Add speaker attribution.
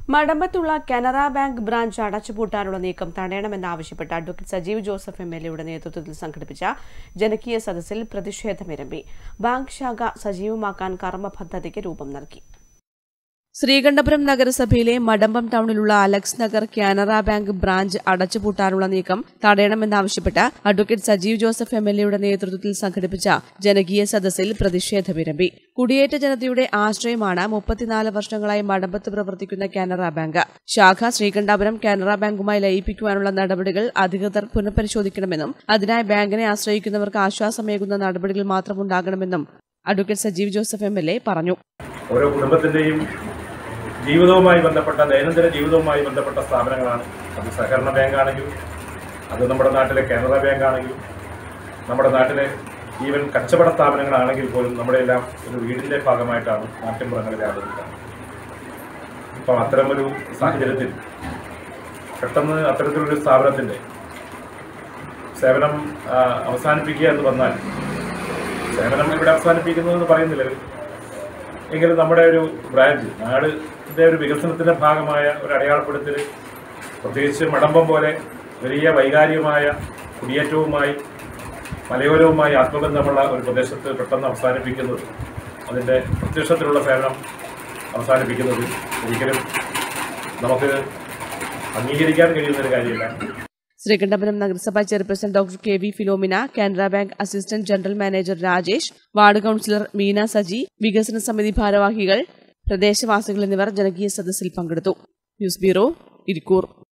Speaker 1: മടമ്പത്തുള്ള Canara bank branch അടച്ചുപൂട്ടാനുള്ള നീക്കം തടയണമെന്നാവശ്യപ്പെട്ട് advocate Sajeev Joseph M L എയുടെ നേതൃത്വത്തിൽ സംഘടിപ്പിച്ച ജനകീയ സദസ്സിൽ പ്രതിഷേധമിരമ്പി ബാങ്ക് ശാഖ സജീവമാക്കാൻ കർമ്മ പദ്ധതിക്ക് രൂപം നൽകി ശ്രീകണ്ഠപുരം നഗരസഭയിലെ മടമ്പം ടൗണിലുള്ള Alex Nagar Canara bank branch അടച്ചുപൂട്ടാനുള്ള നീക്കം തടയണമെന്നാവശ്യപ്പെട്ട് advocate Sajeev Joseph M L എയുടെ നേതൃത്വത്തിൽ സംഘടിപ്പിച്ച ജനകീയ സദസ്സിൽ പ്രതിഷേധമിരമ്പി കുടിയേറ്റ ജനതയുടെ ആശ്രയമാണ് മുപ്പത്തിനാല് വർഷങ്ങളായി മടമ്പത്ത് പ്രവർത്തിക്കുന്ന കാനറ ബാങ്ക് ശാഖ ശ്രീകണ്ഠാപുരം കാനറ ബാങ്കുമായി ലയിപ്പിക്കുവാനുള്ള നടപടികൾ അധികൃതർ പുനഃപരിശോധിക്കണമെന്നും അതിനായി ബാങ്കിനെ ആശ്രയിക്കുന്നവർക്ക് ആശ്വാസമേകുന്ന നടപടികൾ മാത്രമുണ്ടാകണമെന്നും advocate Sajeev Joseph M L A പറഞ്ഞു
Speaker 2: ഓരോ കുടുംബത്തിൻ്റെയും ജീവിതവുമായി ബന്ധപ്പെട്ട ദൈനംദിന ജീവിതവുമായി ബന്ധപ്പെട്ട സ്ഥാപനങ്ങളാണ് അത് സഹകരണ ബാങ്കാണെങ്കിലും അത് നമ്മുടെ നാട്ടിലെ കാനറ ബാങ്കാണെങ്കിലും നമ്മുടെ നാട്ടിലെ ഈവൻ കച്ചവട സ്ഥാപനങ്ങളാണെങ്കിൽ പോലും നമ്മുടെ എല്ലാം ഒരു വീടിൻ്റെ ഭാഗമായിട്ടാണ് നാട്ടിൻപുറങ്ങളിലെ ആളുകൾ അപ്പം അത്തരമൊരു സാഹചര്യത്തിൽ പെട്ടെന്ന് അത്തരത്തിലൊരു സ്ഥാപനത്തിൻ്റെ സേവനം ആ, അവസാനിപ്പിക്കുക എന്ന് വന്നാൽ സേവനം ഇവിടെ അവസാനിപ്പിക്കുന്നതെന്ന് പറയുന്നില്ല ഇവർ. എങ്കിലും നമ്മുടെ ഒരു ബ്രാഞ്ച് നാടിൻ്റെ ഒരു വികസനത്തിൻ്റെ ഭാഗമായ ഒരു അടയാളപ്പെടുത്തൽ പ്രത്യേകിച്ച് മടമ്പം പോലെ വലിയ വൈകാരികമായ കുടിയേറ്റവുമായി മലയോരവുമായി ആത്മബന്ധമുള്ള ഒരു പ്രദേശത്ത് പെട്ടെന്ന് അവസാനിപ്പിക്കുന്നത് അതിൻ്റെ പ്രത്യക്ഷത്തിലുള്ള സേവനം അവസാനിപ്പിക്കുന്നത് ഒരിക്കലും നമുക്ക് അംഗീകരിക്കാൻ കഴിയുന്നൊരു കാര്യമില്ല
Speaker 1: ശ്രീകണ്ഠപുരം നഗരസഭാ chairperson doctor K V Philomina Canara bank assistant general manager Rajesh ward councillor Meena Saji വികസന സമിതി ഭാരവാഹികൾ പ്രദേശവാസികൾ എന്നിവർ ജനകീയ സദസ്സിൽ പങ്കെടുത്തു ന്യൂസ് ബ്യൂറോ ഇരിക്കൂർ